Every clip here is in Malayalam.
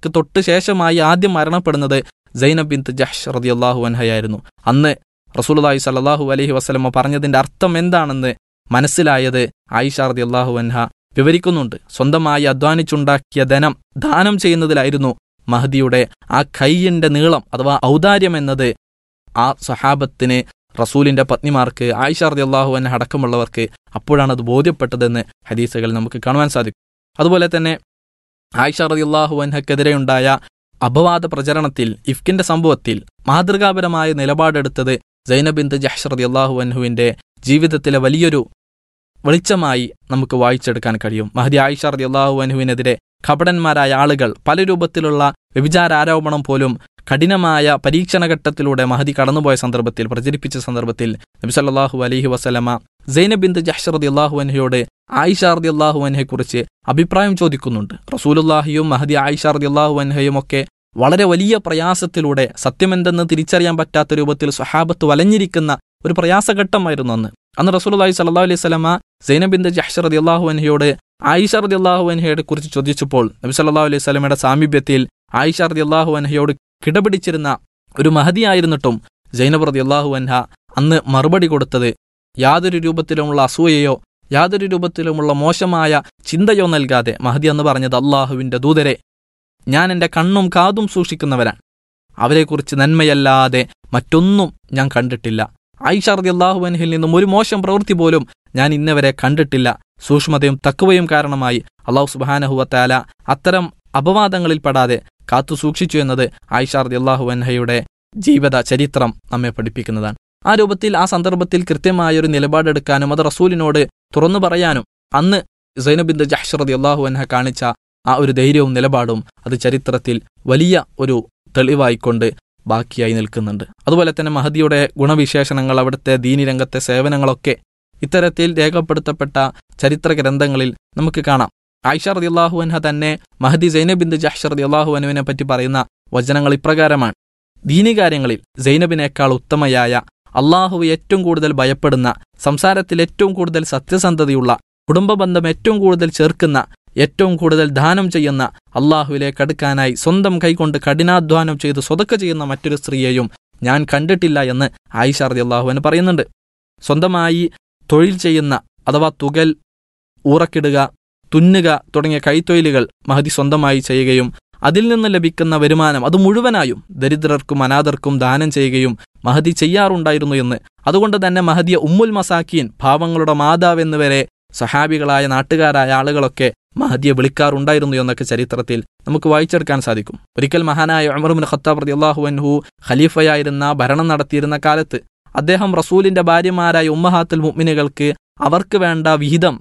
ക്ക് തൊട്ട് ശേഷമായി ആദ്യം മരണപ്പെടുന്നത് സൈനബ് ബിൻ ജഹ്ഷ് റളിയല്ലാഹു അൻഹയായിരുന്നു അന്ന് റസൂലുള്ളാഹി സ്വല്ലല്ലാഹു അലൈഹി വസല്ലമ പറഞ്ഞതിന്റെ അർത്ഥം എന്താണെന്ന് മനസ്സിലായത് ആയിഷ റളിയല്ലാഹു അൻഹ വിവരിക്കുന്നുണ്ട് സ്വന്തമായി അധ്വാനിച്ചുണ്ടാക്കിയ ധനം ദാനം ചെയ്യുന്നതിലായിരുന്നു മഹദിയുടെ ആ കൈയിന്റെ നീളം അഥവാ ഔദാര്യം എന്നത് ആ സഹാബത്തിന് റസൂലിന്റെ പത്നിമാർക്ക് ആയിഷ റളിയല്ലാഹു അൻഹ അടക്കമുള്ളവർക്ക് അപ്പോഴാണ് അത് ബോധ്യപ്പെട്ടതെന്ന് ഹദീസുകൾ നമുക്ക് കാണുവാൻ സാധിക്കും അതുപോലെ തന്നെ ആയിഷ റളിയല്ലാഹു അൻഹക്കെതിരെയുണ്ടായ അപവാദ പ്രചരണത്തിൽ ഇഫ്കിന്റെ സംഭവത്തിൽ മാതൃകാപരമായ നിലപാടെടുത്തത് സൈനബിന്ദ് ജഹ്ഷ് റളിയല്ലാഹു അൻഹുവിന്റെ ജീവിതത്തിലെ വലിയൊരു വെളിച്ചമായി നമുക്ക് വായിച്ചെടുക്കാൻ കഴിയും മഹദി ആയിഷ റളിയല്ലാഹു അൻഹുവിനെതിരെ കപടന്മാരായ ആളുകൾ പല രൂപത്തിലുള്ള വ്യഭിചാരാരോപണം പോലും കഠിനമായ പരീക്ഷണഘട്ടത്തിലൂടെ മഹദി കടന്നുപോയ സന്ദർഭത്തിൽ പ്രചരിപ്പിച്ച സന്ദർഭത്തിൽ നബി സല്ലല്ലാഹു അലൈഹി വസല്ലമ സൈനബിന്ദ് ജഹ്ഷ് റളിയല്ലാഹു അൻഹയോട് ആയിഷ റളിയല്ലാഹു അൻഹയെക്കുറിച്ച് അഭിപ്രായം ചോദിക്കുന്നുണ്ട് റസൂലുള്ളാഹിയും മഹദി ആയിഷ റളിയല്ലാഹു അൻഹയും ഒക്കെ വളരെ വലിയ പ്രയാസത്തിലൂടെ സത്യമെന്തെന്ന് തിരിച്ചറിയാൻ പറ്റാത്ത രൂപത്തിൽ സ്വഹാബത്ത് വലഞ്ഞിരിക്കുന്ന ഒരു പ്രയാസഘട്ടമായിരുന്നു അന്ന് അന്ന് റസൂലുള്ളാഹി സ്വല്ലല്ലാഹു അലൈഹി വസല്ലമ സൈനബിന്ദ് ജഹ്ഷ് റളിയല്ലാഹു അൻഹയോട് ആയിഷ റളിയല്ലാഹു അൻഹയെ കുറിച്ച് ചോദിച്ചപ്പോൾ നബി സല്ലല്ലാഹു അലൈഹി വസല്ലമയുടെ സാമീപ്യത്തിൽ ആയിഷ റളിയല്ലാഹു അൻഹയോട് കിടപിടിച്ചിരുന്ന ഒരു മഹതിയായിരുന്നിട്ടും ജൈനബ് റളിയല്ലാഹു അൻഹ അന്ന് മറുപടി കൊടുത്തത് യാതൊരു രൂപത്തിലുമുള്ള അസൂയയോ യാതൊരു രൂപത്തിലുമുള്ള മോശമായ ചിന്തയോ നൽകാതെ മഹദി എന്ന് പറഞ്ഞത് അള്ളാഹുവിന്റെ ദൂതരെ ഞാൻ എൻ്റെ കണ്ണും കാതും സൂക്ഷിക്കുന്നവരാണ് അവരെക്കുറിച്ച് നന്മയല്ലാതെ മറ്റൊന്നും ഞാൻ കണ്ടിട്ടില്ല ആയിഷ റളിയല്ലാഹു അൻഹിൽ നിന്നും ഒരു മോശം പ്രവൃത്തി പോലും ഞാൻ ഇന്നവരെ കണ്ടിട്ടില്ല സൂക്ഷ്മതയും തക്കുവയും കാരണമായി അള്ളാഹു സുബാനഹുവത്താല അത്തരം അപവാദങ്ങളിൽ പെടാതെ കാത്തു സൂക്ഷിച്ചു എന്നത് ആയിഷ റളിയല്ലാഹു അൻഹയുടെ ജീവിത ചരിത്രം നമ്മെ പഠിപ്പിക്കുന്നതാണ് ആ രൂപത്തിൽ ആ സന്ദർഭത്തിൽ കൃത്യമായ ഒരു നിലപാടെടുക്കാനും അത് റസൂലിനോട് തുറന്നു പറയാനും അന്ന് സൈനബിന്ദ് ജഹ്ഷ് റളിയല്ലാഹു അൻഹ കാണിച്ച ആ ഒരു ധൈര്യവും നിലപാടും അത് ചരിത്രത്തിൽ വലിയ ഒരു തെളിവായിക്കൊണ്ട് ബാക്കിയായി നിൽക്കുന്നുണ്ട് അതുപോലെ തന്നെ മഹദിയുടെ ഗുണവിശേഷണങ്ങൾ അവിടുത്തെ ദീനി രംഗത്തെ സേവനങ്ങളൊക്കെ ഇത്തരത്തിൽ രേഖപ്പെടുത്തപ്പെട്ട ചരിത്ര ഗ്രന്ഥങ്ങളിൽ നമുക്ക് കാണാം ആയിഷ റളിയല്ലാഹു അൻഹ തന്നെ മഹദി സൈനബിന്ദ് ജഹ്ഷ് റളിയല്ലാഹു അൻഹുവിനെ പറ്റി പറയുന്ന വചനങ്ങൾ ഇപ്രകാരമാണ് ദീനി കാര്യങ്ങളിൽ സൈനബിനേക്കാൾ ഉത്തമയായ അള്ളാഹുവെ ഏറ്റവും കൂടുതൽ ഭയപ്പെടുന്ന സംസാരത്തിൽ ഏറ്റവും കൂടുതൽ സത്യസന്ധതയുള്ള കുടുംബബന്ധം ഏറ്റവും കൂടുതൽ ചേർക്കുന്ന ഏറ്റവും കൂടുതൽ ദാനം ചെയ്യുന്ന അള്ളാഹുവിലേക്ക് അടുക്കാനായി സ്വന്തം കൈകൊണ്ട് കഠിനാധ്വാനം ചെയ്ത് സ്വതക്ക ചെയ്യുന്ന മറ്റൊരു സ്ത്രീയെയും ഞാൻ കണ്ടിട്ടില്ല എന്ന് ആയിഷ റളിയല്ലാഹുവിന് പറയുന്നുണ്ട് സ്വന്തമായി തൊഴിൽ ചെയ്യുന്ന അഥവാ തുകൽ ഊറക്കിടുക തുന്നുക തുടങ്ങിയ കൈത്തൊഴിലുകൾ മഹദി സ്വന്തമായി ചെയ്യുകയും അതിൽ നിന്ന് ലഭിക്കുന്ന വരുമാനം അത് മുഴുവനായും ദരിദ്രർക്കും അനാഥർക്കും ദാനം ചെയ്യുകയും മഹദി ചെയ്യാറുണ്ടായിരുന്നു എന്ന് അതുകൊണ്ട് തന്നെ മഹദിയ ഉമ്മുൽ മസാക്കീൻ പാവങ്ങളുടെ മാതാവ് എന്നിവരെ സഹാബികളായ നാട്ടുകാരായ ആളുകളൊക്കെ മഹദിയെ വിളിക്കാറുണ്ടായിരുന്നു എന്നൊക്കെ ചരിത്രത്തിൽ നമുക്ക് വായിച്ചെടുക്കാൻ സാധിക്കും ഒരിക്കൽ മഹാനായ ഉമർബിൻ ഖത്താബ് റളിയല്ലാഹു അൻഹു ഖലീഫയായിരുന്ന ഭരണം നടത്തിയിരുന്ന കാലത്ത് അദ്ദേഹം റസൂലിന്റെ ഭാര്യമാരായ ഉമ്മഹാത്തുൽ മുഅ്മിനുകൾക്ക് അവർക്ക് വേണ്ട വിഹിതം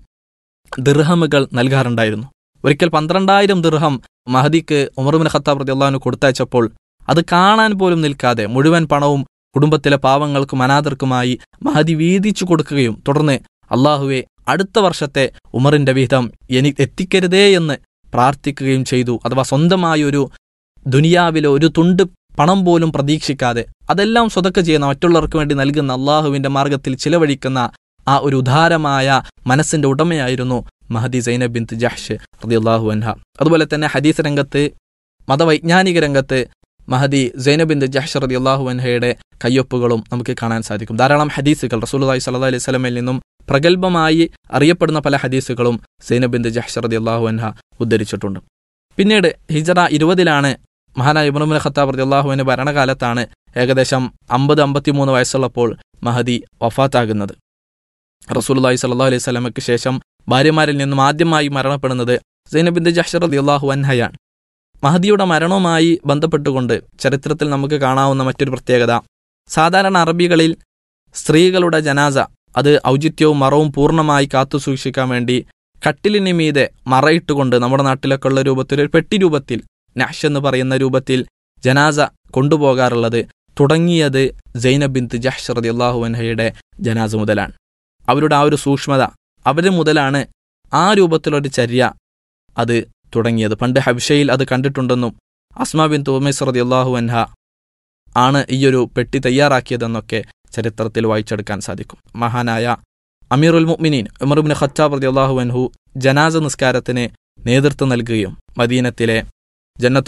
ദിർഹമുകൾ നൽകാറുണ്ടായിരുന്നു ഒരിക്കൽ പന്ത്രണ്ടായിരം ദിർഹം മഹദിക്ക് ഉമർബിൻ ഖത്താബ് റളിയല്ലാഹു കൊടുത്തയച്ചപ്പോൾ അത് കാണാൻ പോലും നിൽക്കാതെ മുഴുവൻ പണവും കുടുംബത്തിലെ പാവങ്ങൾക്കും അനാഥർക്കുമായി മഹദി വീതിച്ചു കൊടുക്കുകയും തുടർന്ന് അള്ളാഹുവെ അടുത്ത വർഷത്തെ ഉമറിന്റെ വിഹിതം എനി എത്തിക്കരുതേ എന്ന് പ്രാർത്ഥിക്കുകയും ചെയ്തു അഥവാ സ്വന്തമായ ഒരു ദുനിയാവിലെ ഒരു തുണ്ട് പണം പോലും പ്രതീക്ഷിക്കാതെ അതെല്ലാം സ്വതക്ക ചെയ്യുന്ന മറ്റുള്ളവർക്ക് വേണ്ടി നൽകുന്ന അള്ളാഹുവിന്റെ മാർഗത്തിൽ ചിലവഴിക്കുന്ന ആ ഒരു ഉദാരമായ മനസ്സിന്റെ ഉടമയായിരുന്നു മഹദി സൈനബ് ബിൻ ജഹ്ഷ് റളിയല്ലാഹു അൻഹ അതുപോലെ തന്നെ ഹദീസ് രംഗത്ത് മതവൈജ്ഞാനിക രംഗത്ത് മഹദി സൈനബ് ബിൻ ജഹ്ഷ് റളിയല്ലാഹു അൻഹയുടെ കയ്യൊപ്പുകളും നമുക്ക് കാണാൻ സാധിക്കും ധാരാളം ഹദീസുകൾ റസൂലുള്ളാഹി സ്വല്ലല്ലാഹി അലൈഹി വസല്ലമയിൽ നിന്നും പ്രഗത്ഭമായി അറിയപ്പെടുന്ന പല ഹദീസുകളും സൈനബ് ബിൻ ജഹ്ഷ് റളിയല്ലാഹു അൻഹ ഉദ്ധരിച്ചിട്ടുണ്ട് പിന്നീട് ഹിജറ ഇരുപതിലാണ് മഹാനായ ഇബ്നുൽ ഖത്താബ് റളിയല്ലാഹുവിന്റെ ഭരണകാലത്താണ് ഏകദേശം അമ്പത് അമ്പത്തിമൂന്ന് വയസ്സുള്ളപ്പോൾ മഹദി വഫാത്താകുന്നത് റസൂലുള്ളാഹി സ്വല്ലല്ലാഹു അലൈഹി വസല്ലമയ്ക്ക് ശേഷം ഭാര്യമാരിൽ നിന്നും ആദ്യമായി മരണപ്പെടുന്നത് സൈനബിന്റെ ജഹ്ഷർ റളിയല്ലാഹു അൻഹയാണ് മഹദിയുടെ മരണവുമായി ബന്ധപ്പെട്ടുകൊണ്ട് ചരിത്രത്തിൽ നമുക്ക് കാണാവുന്ന മറ്റൊരു പ്രത്യേകത സാധാരണ അറബികളിൽ സ്ത്രീകളുടെ ജനാസ അത് ഔചിത്യവും മറവും പൂർണ്ണമായി കാത്തു സൂക്ഷിക്കാൻ വേണ്ടി കട്ടിലിന് മീതെ മറയിട്ടുകൊണ്ട് നമ്മുടെ നാട്ടിലൊക്കെ ഉള്ള രൂപത്തിൽ ഒരു പെട്ടി രൂപത്തിൽ നഹ്ഷ് എന്ന് പറയുന്ന രൂപത്തിൽ ജനാസ കൊണ്ടുപോകാറുള്ളത് തുടങ്ങിയത് സൈനബ് ബിൻ ജഹ്ഷ് റളിയല്ലാഹു അൻഹയുടെ ജനാസ മുതലാണ് അവരുടെ ആ ഒരു സൂക്ഷ്മത അവർ മുതലാണ് ആ രൂപത്തിലൊരു ചര്യ അത് തുടങ്ങിയത് പണ്ട് ഹബ്ഷയിൽ അത് കണ്ടിട്ടുണ്ടെന്നും അസ്മാ ബിൻ തോമസ് റളിയല്ലാഹു അൻഹ ആണ് ഈയൊരു പെട്ടി തയ്യാറാക്കിയതെന്നൊക്കെ ചരിത്രത്തിൽ വായിച്ചെടുക്കാൻ സാധിക്കും മഹാനായ അമീറുൽ മുഅ്മിനീൻ ഉമർബിൻ ഖത്താബ് റളിയല്ലാഹു അൻഹു ജനാസ നിസ്കാരത്തിന് നേതൃത്വം നൽകുകയും മദീനത്തിലെ ജന്നത്തുൽ